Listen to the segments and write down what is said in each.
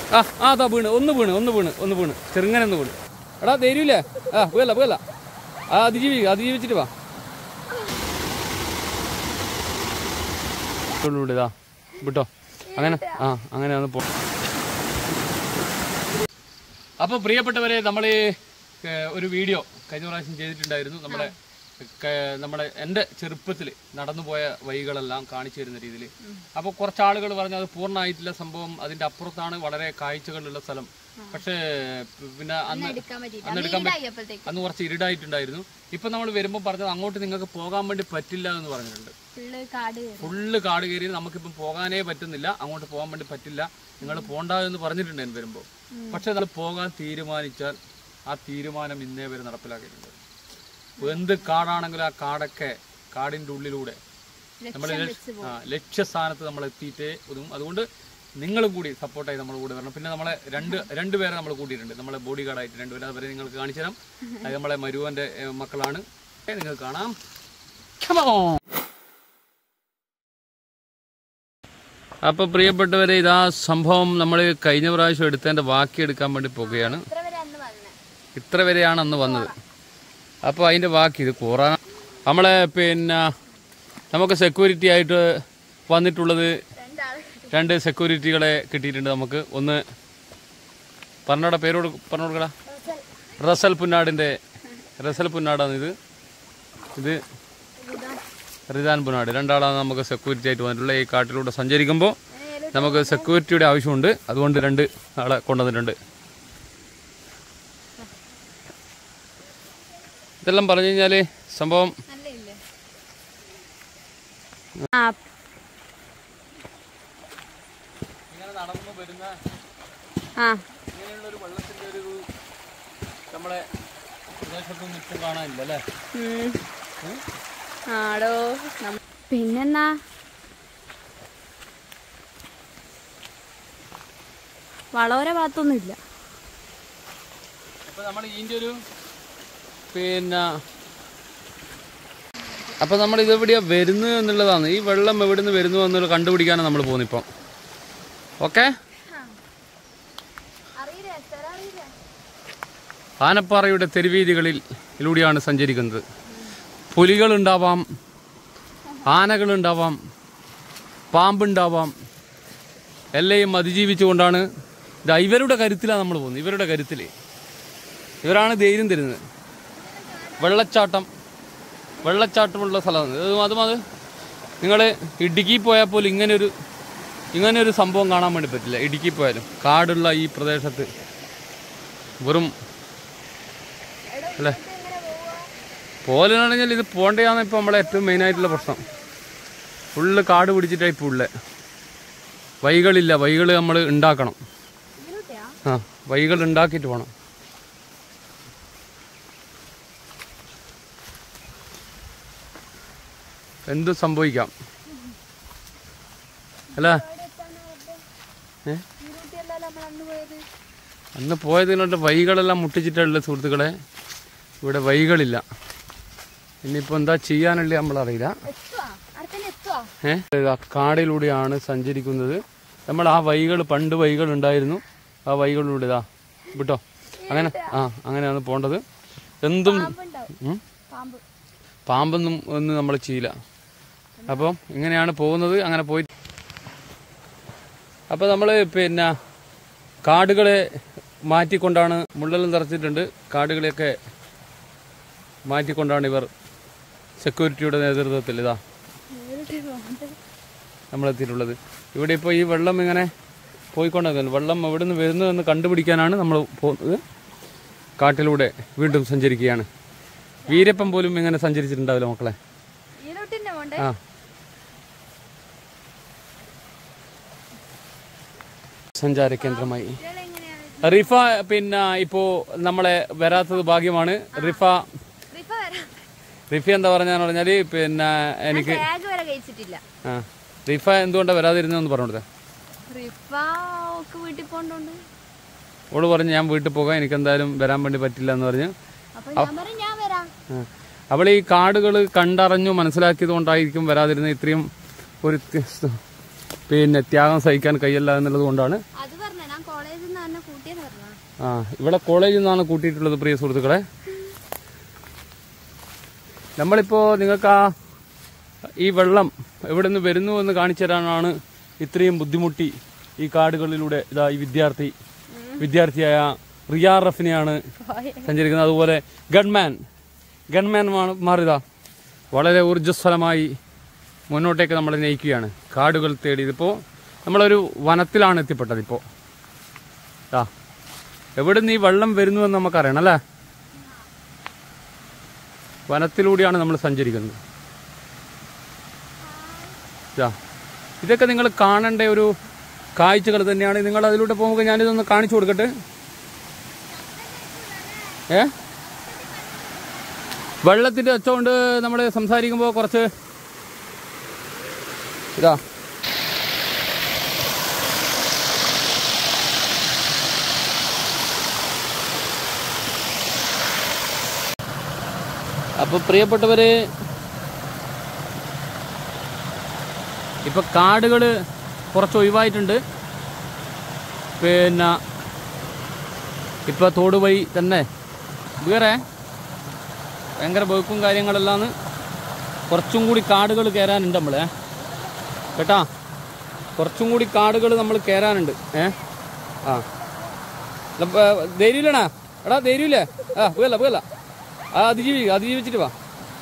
ആ ആ അതാ വീണ് ഒന്ന് വീണ് ഒന്ന് വീണ് ഒന്ന് വീണ് ചെറുങ്ങനെ ഒന്ന് വീണ് എടാ തരൂലേ ആ പോയല്ല പോയല്ല ആ അതിജീവി അതിജീവിച്ചിട്ട് വാ ഇവിടെ ഇതാ വിട്ടോ അങ്ങനെ ആ അങ്ങനെ ഒന്ന് പോ അപ്പോൾ പ്രിയപ്പെട്ടവരെ നമ്മൾ ഒരു വീഡിയോ കഴിഞ്ഞ പ്രാവശ്യം ചെയ്തിട്ടുണ്ടായിരുന്നു നമ്മുടെ ക- നമ്മുടെ എൻ്റെ ചെറുപ്പത്തിൽ നടന്നുപോയ വഴികളെല്ലാം കാണിച്ചു തരുന്ന രീതിയിൽ അപ്പോൾ കുറച്ച് ആളുകൾ പറഞ്ഞു അത് പൂർണ്ണമായിട്ടില്ല സംഭവം അതിൻ്റെ അപ്പുറത്താണ് വളരെ കാഴ്ചകളുള്ള സ്ഥലം പക്ഷേ പ് പിന്നെ അന്ന് എടുക്കാൻ പറ്റിയില്ല അന്ന് എടുക്കാൻ പറ്റി ആയപ്പോഴത്തേക്ക് അന്ന് കുറച്ച് ഇരുടായിട്ടുണ്ടായിരുന്നു ഇപ്പം നമ്മൾ വരുമ്പോൾ പറഞ്ഞത് അങ്ങോട്ട് നിങ്ങൾക്ക് പോകാൻ വേണ്ടി പറ്റില്ല എന്ന് പറഞ്ഞിട്ടുണ്ട് ഫുള്ള് കാട് കയറി. ഫുള്ള് കാട് കയറി നമുക്കിപ്പം പോകാനേ പറ്റുന്നില്ല അങ്ങോട്ട് പോകാൻ വേണ്ടി പറ്റില്ല നിങ്ങൾ പോണ്ട എന്ന് പറഞ്ഞിട്ടുണ്ട് ഞാൻ വരുമ്പോൾ പക്ഷെ നമ്മൾ പോകാൻ തീരുമാനിച്ചാൽ ആ തീരുമാനം ഇന്നേ വരെ നടപ്പിലാക്കിയിട്ടുണ്ട് എന്ത് കാടാണെങ്കിലും ആ കാടൊക്കെ കാടിൻ്റെ ഉള്ളിലൂടെ നമ്മൾ ആ ലക്ഷ്യസ്ഥാനത്ത് നമ്മൾ എത്തിയിട്ടേ ഒതുങ്ങും അതുകൊണ്ട് നിങ്ങളും കൂടി സപ്പോർട്ടായി നമ്മുടെ കൂടെ വരണം പിന്നെ നമ്മളെ രണ്ട് രണ്ട് പേരെ നമ്മൾ കൂട്ടിയിട്ടുണ്ട് നമ്മളെ ബോഡി ഗാർഡായിട്ട് രണ്ടുപേരെ അവരെ നിങ്ങൾക്ക് കാണിച്ചു തരാം അത് നമ്മളെ മരുവന്റെ ഏ, മക്കളാണ് ഏ, നിങ്ങൾക്ക് കാണാം Come on. അപ്പൊ പ്രിയപ്പെട്ടവരെ ഇതാ സംഭവം നമ്മൾ കഴിഞ്ഞ പ്രാവശ്യം എടുത്തതിന്റെ ബാക്കി എടുക്കാൻ വേണ്ടി പോകുകയാണ് ഇത്ര വരെ അന്ന് വന്നെ ഇത്ര വരെയാണ് അന്ന് വന്നത് അപ്പോൾ അതിൻ്റെ ബാക്കി ഇത് കൂറാൻ നമ്മളെ പിന്നെ നമുക്ക് സെക്യൂരിറ്റി ആയിട്ട് വന്നിട്ടുള്ളത് രണ്ടാള് രണ്ട് സെക്യൂരിറ്റികളെ കിട്ടിയിട്ടുണ്ട് നമുക്ക് ഒന്ന് പറഞ്ഞോടെ പേരോട് പറഞ്ഞു കൊടുക്കടാ റസൽ പുന്നാടിൻ്റെ റസൽ പുന്നാടാണ് ഇത് ഇത് റിദാൻ പുന്നാട് രണ്ടാളാണ് നമുക്ക് സെക്യൂരിറ്റി ആയിട്ട് വന്നിട്ടുള്ളത് ഈ കാട്ടിലൂടെ സഞ്ചരിക്കുമ്പോൾ നമുക്ക് സെക്യൂരിറ്റിയുടെ ആവശ്യമുണ്ട് അതുകൊണ്ട് രണ്ട് ആളെ കൊണ്ടുവന്നിട്ടുണ്ട് ഇതെല്ലാം പറഞ്ഞു കഴിഞ്ഞാൽ സംഭവം നല്ല ഇല്ലേ ആ ഇങ്ങനെ നടന്നു വരുന്ന ആ ഇങ്ങനെയുള്ള ഒരു വെള്ളത്തിന്റെ ഒരു നമ്മളെ പ്രദേശത്തൊന്നും ഇപ്പം കാണാനില്ല അല്ലേ ഉം. ആടോ നമ്മ- പിന്നെന്നാ വളവര ഭാഗത്തൊന്നും ഇല്ല അപ്പൊ നമ്മൾ ഇതിന്റെ ഒരു പിന്നെ അപ്പൊ നമ്മൾ ഇതെവിടെയാ വരുന്നത് എന്നുള്ളതാണ് ഈ വെള്ളം എവിടെ നിന്ന് വരുന്നു എന്നുള്ളത് കണ്ടുപിടിക്കാനാണ് നമ്മൾ പോകുന്നത് ഇപ്പം ഓക്കെ അറിയില്ലേ സ്ഥലം അറിയില്ലേ ആനപ്പാറയുടെ തെരുവീതികളിൽ ഇതിലൂടെയാണ് സഞ്ചരിക്കുന്നത് പുലികളുണ്ടാവാം ആനകളുണ്ടാവാം പാമ്പുണ്ടാവാം എല്ലാം അതിജീവിച്ചുകൊണ്ടാണ് ഇതാ ഇവരുടെ കരുത്തിലാണ് നമ്മൾ പോകുന്നത് ഇവരുടെ കരുത്തിൽ ഇവരാണ് ധൈര്യം തരുന്നത് വെള്ളച്ചാട്ടം വെള്ളച്ചാട്ടമുള്ള സ്ഥലമാണ് ഇത് അതും അത് നിങ്ങൾ ഇടുക്കി പോയാൽ പോലും ഇങ്ങനൊരു ഇങ്ങനൊരു സംഭവം കാണാൻ വേണ്ടി പറ്റില്ല ഇടുക്കി പോയാലും കാടുള്ള ഈ പ്രദേശത്ത് വെറും അല്ലേ പോലെന്ന് പറഞ്ഞാൽ ഇത് പോണ്ടയാണ് ഇപ്പോൾ നമ്മളെ ഏറ്റവും മെയിനായിട്ടുള്ള പ്രശ്നം ഫുള്ള് കാട് പിടിച്ചിട്ടാണ് ഇപ്പോൾ ഉള്ളത് വൈകളില്ല വൈകൾ നമ്മൾ ഉണ്ടാക്കണം ആ വൈകൾ ഉണ്ടാക്കിയിട്ട് പോകണം എന്ത് സംഭവിക്കാം അല്ല ഏ നമ്മൾ അന്ന് പോയത് അന്ന് പോയതിനോട്ട് വൈകളെല്ലാം മുട്ടിച്ചിട്ടുള്ള സുഹൃത്തുക്കളെ ഇവിടെ വൈകളില്ല ഇനിയിപ്പോൾ എന്താ ചെയ്യാനുള്ള നമ്മളറിയില്ല എത്തുവാ അവിടെ തന്നെ എത്തുവാ ഏഹ് ഇതാ കാടിലൂടെയാണ് സഞ്ചരിക്കുന്നത് നമ്മൾ ആ വൈകൾ പണ്ട് വൈകൾ ഉണ്ടായിരുന്നു ആ വൈകളിലൂടെ ഇതാ വിട്ടോ അങ്ങനെ ആ അങ്ങനെയാണ് പോണ്ടത് എന്തും ഉം? പാമ്പ് പാമ്പൊന്നും ഒന്നും നമ്മൾ ചെയ്യില്ല അപ്പം ഇങ്ങനെയാണ് പോകുന്നത് അങ്ങനെ പോയി അപ്പോൾ നമ്മൾ പിന്നെ കാടുകളെ മാറ്റിക്കൊണ്ടാണ് മുള്ളെല്ലാം നിറച്ചിട്ടുണ്ട് കാടുകളെയൊക്കെ മാറ്റിക്കൊണ്ടാണ് ഇവർ സെക്യൂരിറ്റിയുടെ നേതൃത്വത്തിൽ ഇതാ നമ്മളെത്തിയിട്ടുള്ളത് ഇവിടെ ഇപ്പോൾ ഈ വെള്ളം ഇങ്ങനെ പോയിക്കൊണ്ടിരിക്കുന്നു വെള്ളം എവിടെ നിന്ന് വരുന്നതെന്ന് കണ്ടുപിടിക്കാനാണ് നമ്മൾ പോകുന്നത് കാട്ടിലൂടെ വീണ്ടും സഞ്ചരിക്കുകയാണ് വീരപ്പൻ പോലും ഇങ്ങനെ സഞ്ചരിച്ചിട്ടുണ്ടാവില്ല മക്കളെ ഈലോട്ടിന്റെ പോണ്ടേ ആ സഞ്ചാര കേന്ദ്രമായി എങ്ങനെയാണ് റിഫ പിന്നെ ഇപ്പോ നമ്മളെ വരാത്തത് ഭാഗ്യമാണ് റിഫ റിഫ വരാം റിഫ എന്താ പറഞ്ഞാന്ന് പറഞ്ഞാല് പിന്നെ എനിക്ക് ടാഗ് വരെ കഴിച്ചിട്ടില്ല ആ റിഫ എന്തുകൊണ്ടാണ് വരാതിരുന്നതെന്ന് പറഞ്ഞു കൊടുത്തേ റിഫ ഒക്കെ വീട്ടിൽ പോണ്ടോണ്ട് ഓള് പറഞ്ഞു ഞാൻ വീട്ടിൽ പോകാൻ എനിക്ക് എന്തായാലും വരാൻ വേണ്ടി പറ്റില്ല എന്ന് പറഞ്ഞു അപ്പൊ ഞാൻ പറയും ഞാൻ വരാം ആ. അവൾ ഈ കാടുകൾ കണ്ടറിഞ്ഞു മനസ്സിലാക്കിയത് കൊണ്ടായിരിക്കും വരാതിരുന്നത് ഇത്രയും ഒരു ത്യ- പിന്നെ ത്യാഗം സഹിക്കാൻ കഴിയല്ല എന്നുള്ളത് കൊണ്ടാണ് അത് പറഞ്ഞ ഞാൻ കോളേജിൽ ആ ഇവിടെ കോളേജിൽ നിന്നാണ് കൂട്ടിയിട്ടുള്ളത് പ്രിയ സുഹൃത്തുക്കളെ നമ്മളിപ്പോ നിങ്ങൾക്ക് ആ ഈ വെള്ളം എവിടെ നിന്ന് വരുന്നു എന്ന് കാണിച്ചു തരാനാണ് ഇത്രയും ബുദ്ധിമുട്ടി ഈ കാടുകളിലൂടെ ഇതാ ഈ വിദ്യാർത്ഥി വിദ്യാർത്ഥിയായ റിയാ റഫിനെയാണ് സഞ്ചരിക്കുന്നത് അതുപോലെ ഗൺമാൻ ഗൺമാൻ മാറിയതാ വളരെ ഊർജ്ജസ്വലമായി മുന്നോട്ടേക്ക് നമ്മളെ നയിക്കുകയാണ് കാടുകൾ തേടി ഇതിപ്പോൾ നമ്മളൊരു വനത്തിലാണ് എത്തിപ്പെട്ടത് ഇപ്പോൾ ആ എവിടെ നിന്ന് ഈ വെള്ളം വരുന്നു എന്ന് നമുക്കറിയണം അല്ലേ വനത്തിലൂടെയാണ് നമ്മൾ സഞ്ചരിക്കുന്നത് ഇതാ ഇതൊക്കെ നിങ്ങൾ കാണേണ്ട ഒരു കാഴ്ചകൾ തന്നെയാണ് നിങ്ങൾ അതിലൂടെ പോകുമ്പോൾ ഞാനിതൊന്ന് കാണിച്ചു കൊടുക്കട്ടെ ഏ വെള്ളത്തിന്റെ ഒച്ച കൊണ്ട് നമ്മൾ സംസാരിക്കുമ്പോൾ കുറച്ച് ഇതാ അപ്പൊ പ്രിയപ്പെട്ടവര് ഇപ്പൊ കാടുകള് കുറച്ച് ഒഴിവായിട്ടുണ്ട് പിന്നെ ഇപ്പൊ തോട് വഴി തന്നെ വേറെ ഭയങ്കര ബേക്കും കാര്യങ്ങളെല്ലാം കുറച്ചും കൂടി കാടുകൾ കയറാനുണ്ട് നമ്മളെ കേട്ടാ കുറച്ചും കൂടി കാടുകൾ നമ്മൾ കയറാനുണ്ട് ഏ ആ ധൈര്യമില്ലണാ എടാ ധൈര്യമില്ലേ ആ പോയല്ല പോയല്ല ആ അതിജീവി അതിജീവിച്ചിട്ട് വാ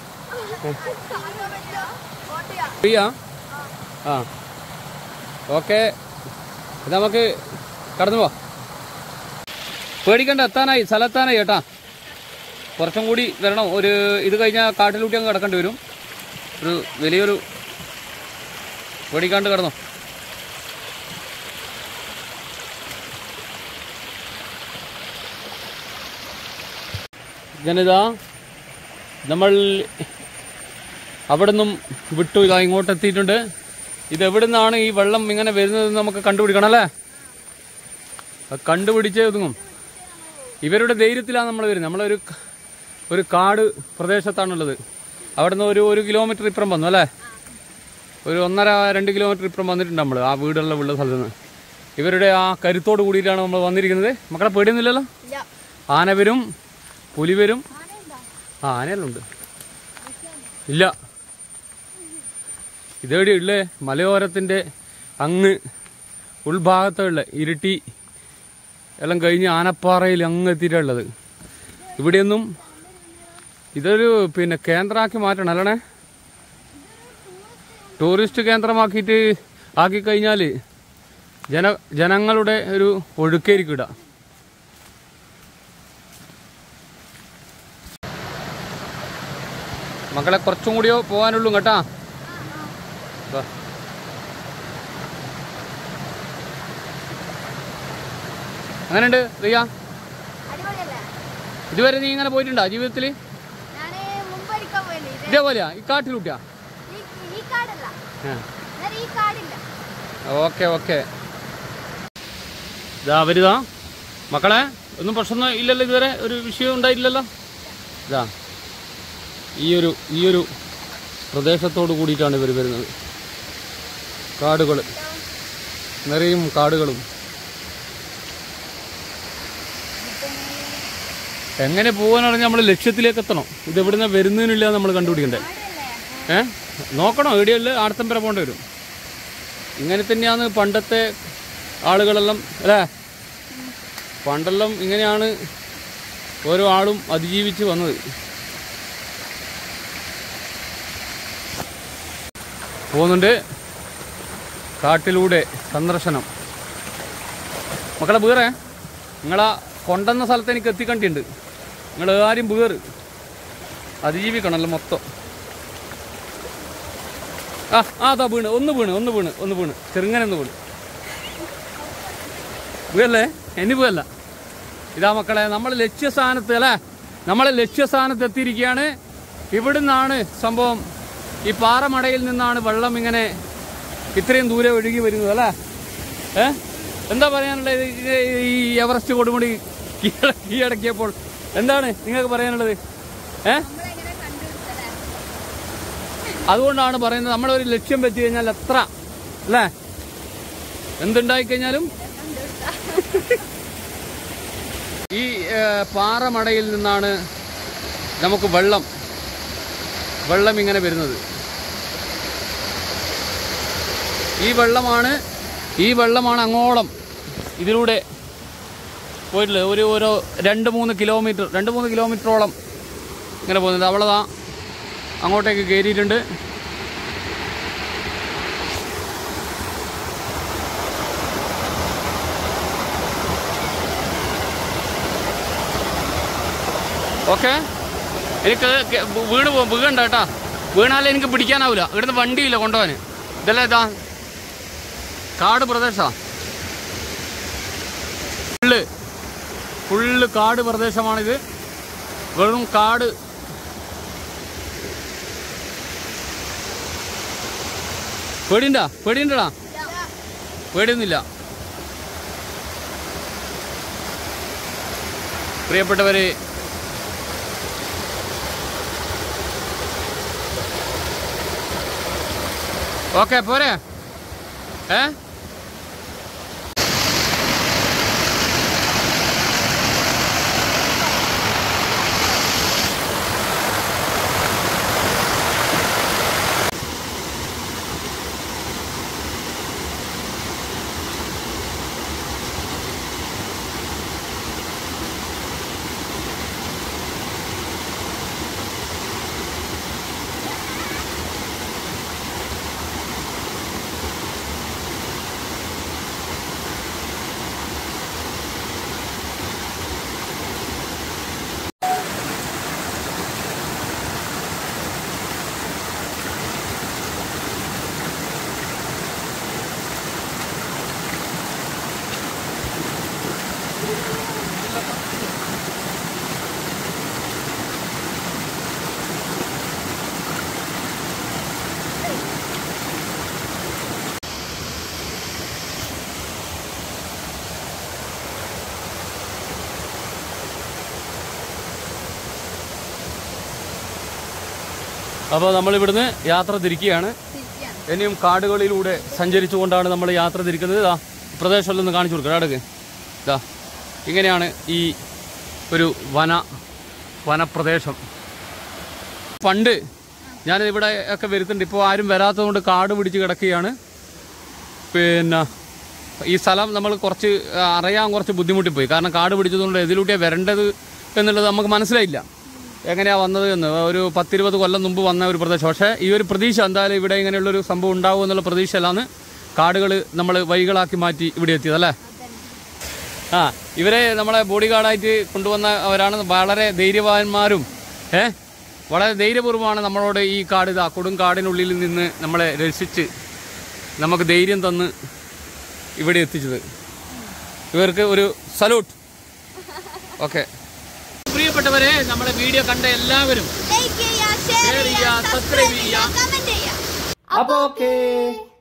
ഫ്രീയാ ആ ഓക്കെ ഇത് നമുക്ക് കടന്നു പോ പേടിക്കണ്ട എത്താനായി സ്ഥലത്താനായി കേട്ടാ കുറച്ചും കൂടി വരണം ഒരു ഇത് കഴിഞ്ഞാൽ കാട്ടിലൂട്ടി അങ്ങ് കിടക്കേണ്ടി വരും ഒരു വലിയൊരു പേടിക്കാണ്ട് കിടന്നു ജനത നമ്മൾ അവിടെ നിന്നും വിട്ടു ഇതാ ഇങ്ങോട്ട് എത്തിയിട്ടുണ്ട് ഇത് എവിടെ നിന്നാണ് ഈ വെള്ളം ഇങ്ങനെ വരുന്നതെന്ന് നമുക്ക് കണ്ടുപിടിക്കണം അല്ലേ അത് കണ്ടുപിടിച്ചേ ഒതുങ്ങും ഇവരുടെ ധൈര്യത്തിലാണ് നമ്മൾ വരുന്നത് നമ്മളൊരു ക- ഒരു കാട് പ്രദേശത്താണുള്ളത് അവിടെ നിന്ന് ഒരു ഒരു കിലോമീറ്റർ ഇപ്പുറം വന്നു അല്ലേ ഒരു ഒന്നര രണ്ട് കിലോമീറ്റർ ഇപ്പുറം വന്നിട്ടുണ്ട് നമ്മൾ ആ വീടുള്ള ഉള്ള സ്ഥലത്ത് നിന്ന് ഇവരുടെ ആ കരുത്തോട് കൂടിയിട്ടാണ് നമ്മൾ വന്നിരിക്കുന്നത് മക്കളെ പേടിയൊന്നുമില്ലല്ലോ ഇല്ല ആന വരും പുലി വരും ആ ആനയെല്ലാം ഉണ്ട് ഇല്ല ഇതേടി ഉള്ളേ മലയോരത്തിന്റെ അങ്ങ് ഉൾഭാഗത്തുള്ള ഇരുട്ടി എല്ലാം കഴിഞ്ഞ് ആനപ്പാറയിൽ അങ്ങ് എത്തിയിട്ടുള്ളത് ഇവിടെയൊന്നും ഇതൊരു പിന്നെ കേന്ദ്രമാക്കി മാറ്റണം അല്ലണേ ടൂറിസ്റ്റ് കേന്ദ്രമാക്കിയിട്ട് ആക്കി കഴിഞ്ഞാൽ ജന ജനങ്ങളുടെ ഒരു ഒഴുക്കേരിക്കും ഇടാം മക്കളെ കുറച്ചും കൂടിയോ പോകാനുള്ളൂ കേട്ടാ വാ. അങ്ങനെയുണ്ട് റിയ അടിപൊളിയല്ലേ ഇതുവരെ നീ ഇങ്ങനെ പോയിട്ടുണ്ടോ ജീവിതത്തിൽ ഞാന് മുമ്പൊരിക്കാൻ പോയില്ലേ ഇത് ഇതേപോലെയാ ഈ കാട്ടിലൂട്ടിയാ ഈ ഈ കാടല്ല ഞാൻ ഈ കാടില്ല ഓക്കെ ഓക്കെ ഇതാ അവരിതാ മക്കളെ ഒന്നും പ്രശ്നമൊന്നും ഇല്ലല്ലോ ഇതുവരെ ഒരു വിഷയം ഉണ്ടായില്ലല്ലോ ഇതാ ഈ ഒരു ഈ ഒരു പ്രദേശത്തോട് കൂടിയിട്ടാണ് ഇവർ വരുന്നത് കാടുകൾ നിറയും കാടുകളും എങ്ങനെ പോകാനാണെങ്കിൽ നമ്മൾ ലക്ഷ്യത്തിലേക്ക് എത്തണം ഇത് എവിടുന്ന വരുന്നതിനില്ല നമ്മൾ കണ്ടുപിടിക്കണ്ടേ ഏ നോക്കണോ എവിടെയല്ല ആടത്തമ്പര പോകേണ്ടി വരും ഇങ്ങനെ തന്നെയാണ് പണ്ടത്തെ ആളുകളെല്ലാം അല്ലേ പണ്ടെല്ലാം ഇങ്ങനെയാണ് ഓരോ ആളും അതിജീവിച്ച് വന്നത് പോകുന്നുണ്ട് കാട്ടിലൂടെ സന്ദർശനം മക്കളെ വീറേ നിങ്ങളാ കൊണ്ടെന്ന സ്ഥലത്ത് എനിക്ക് എത്തിക്കണ്ടിണ്ട് നിങ്ങൾ ആരും വീറ് അതിജീവിക്കണമല്ലോ മൊത്തം ആ ആ അതാ വീണ് ഒന്ന് വീണ് ഒന്ന് വീണ് ഒന്ന് വീണ് ചെറുങ്ങനെ ഒന്ന് വീണ് വീഴല്ലേ ഇനി വീഴല്ല ഇതാ മക്കളെ നമ്മൾ ലക്ഷ്യസ്ഥാനത്ത് അല്ലേ നമ്മൾ ലക്ഷ്യസ്ഥാനത്ത് എത്തിയിരിക്കുകയാണ് ഇവിടുന്നാണ് സംഭവം ഈ പാറമടയിൽ നിന്നാണ് വെള്ളം ഇങ്ങനെ ഇത്രയും ദൂരെ ഒഴുകി വരുന്നത് അല്ലേ ഏ എന്താ പറയാനുള്ളത് ഇത് ഈ എവറസ്റ്റ് കൊടുമുടി കീഴ- കീഴടക്കിയപ്പോൾ എന്താണ് നിങ്ങൾക്ക് പറയാനുള്ളത് ഏ നമ്മളെങ്ങനെ കണ്ടുപിടിച്ചല്ലേ അതുകൊണ്ടാണ് പറയുന്നത് നമ്മളൊരു ലക്ഷ്യം വെച്ച് കഴിഞ്ഞാൽ എത്ര അല്ലേ എന്തുണ്ടായി കഴിഞ്ഞാലും ഈ ഏ, പാറമടയിൽ നിന്നാണ് നമുക്ക് വെള്ളം വെള്ളം ഇങ്ങനെ വരുന്നത് ഈ വെള്ളമാണ് ഈ വെള്ളമാണ് അങ്ങോളം ഇതിലൂടെ പോയിട്ടുള്ളത് ഒരു ഓരോ രണ്ട് മൂന്ന് കിലോമീറ്റർ രണ്ട് മൂന്ന് കിലോമീറ്ററോളം ഇങ്ങനെ പോകുന്നത് അവളതാ അങ്ങോട്ടേക്ക് കയറിയിട്ടുണ്ട് ഓക്കെ എനിക്ക് കെ- വീണ് പോകും വീഴണ്ട കേട്ടാ വീണാലേ എനിക്ക് പിടിക്കാനാവില്ല ഇവിടുന്ന് വണ്ടിയില്ല കൊണ്ടുപോകാൻ ഇതല്ലേ ഇതാ കാട് പ്രദേശാ ഫുള്ള് ഫുള്ള് കാട് പ്രദേശമാണിത് വെറും കാട് പേടിണ്ടാ പേടിയുണ്ടടാ പേടിയൊന്നുമില്ല പ്രിയപ്പെട്ടവരെ ഓക്കെ പോരെ ഏ അപ്പോൾ നമ്മളിവിടുന്ന് യാത്ര തിരിക്കുകയാണ് ഇനിയും കാടുകളിലൂടെ സഞ്ചരിച്ചുകൊണ്ടാണ് നമ്മൾ യാത്ര തിരിക്കുന്നത് ഇതാ ഈ പ്രദേശമല്ലൊന്ന് കാണിച്ചു കൊടുക്കുക അടുക്ക് ഇതാ ഇങ്ങനെയാണ് ഈ ഒരു വന വനപ്രദേശം പണ്ട് ഞാൻ ഇവിടെ ഒക്കെ വരുത്തുന്നുണ്ട് ഇപ്പോൾ ആരും വരാത്തതുകൊണ്ട് കാട് പിടിച്ച് കിടക്കുകയാണ് പിന്നെ ഈ സ്ഥലം നമ്മൾ കുറച്ച് അറിയാൻ കുറച്ച് ബുദ്ധിമുട്ടിപ്പോയി കാരണം കാട് പിടിച്ചതുകൊണ്ട് എതിലൂട്ടിയാണ് വരേണ്ടത് എന്നുള്ളത് നമുക്ക് മനസ്സിലായില്ല എങ്ങനെയാണ് വന്നത് എന്ന് ഒരു പത്തിരുപത് കൊല്ലം മുമ്പ് വന്ന ഒരു പ്രദേശം പക്ഷേ ഈ ഒരു പ്രതീക്ഷ എന്തായാലും ഇവിടെ ഇങ്ങനെയുള്ളൊരു സംഭവം ഉണ്ടാവും എന്നുള്ള പ്രതീക്ഷയിലാണ് കാടുകൾ നമ്മൾ വൈകളാക്കി മാറ്റി ഇവിടെ എത്തിയത് അല്ലേ ആ ഇവരെ നമ്മളെ ബോഡി ഗാർഡായിട്ട് കൊണ്ടുവന്ന അവരാണ് വളരെ ധൈര്യവാന്മാരും ഏ വളരെ ധൈര്യപൂർവ്വമാണ് നമ്മളോട് ഈ കാട് ഇതാ കൊടും കാടിനുള്ളിൽ നിന്ന് നമ്മളെ രക്ഷിച്ച് നമുക്ക് ധൈര്യം തന്ന് ഇവിടെ എത്തിച്ചത് ഇവർക്ക് ഒരു സല്യൂട്ട് ഓക്കെ പ്രിയപ്പെട്ടവരെ നമ്മുടെ വീഡിയോ കണ്ട എല്ലാവരും ലൈക്ക് ചെയ്യുക ഷെയർ Share ചെയ്യുക, ചെയ്യുക subscribe സബ്സ്ക്രൈബ് ചെയ്യുക. ചെയ്യുക കമന്റ് ചെയ്യുക അപ്പൊ ഓക്കേ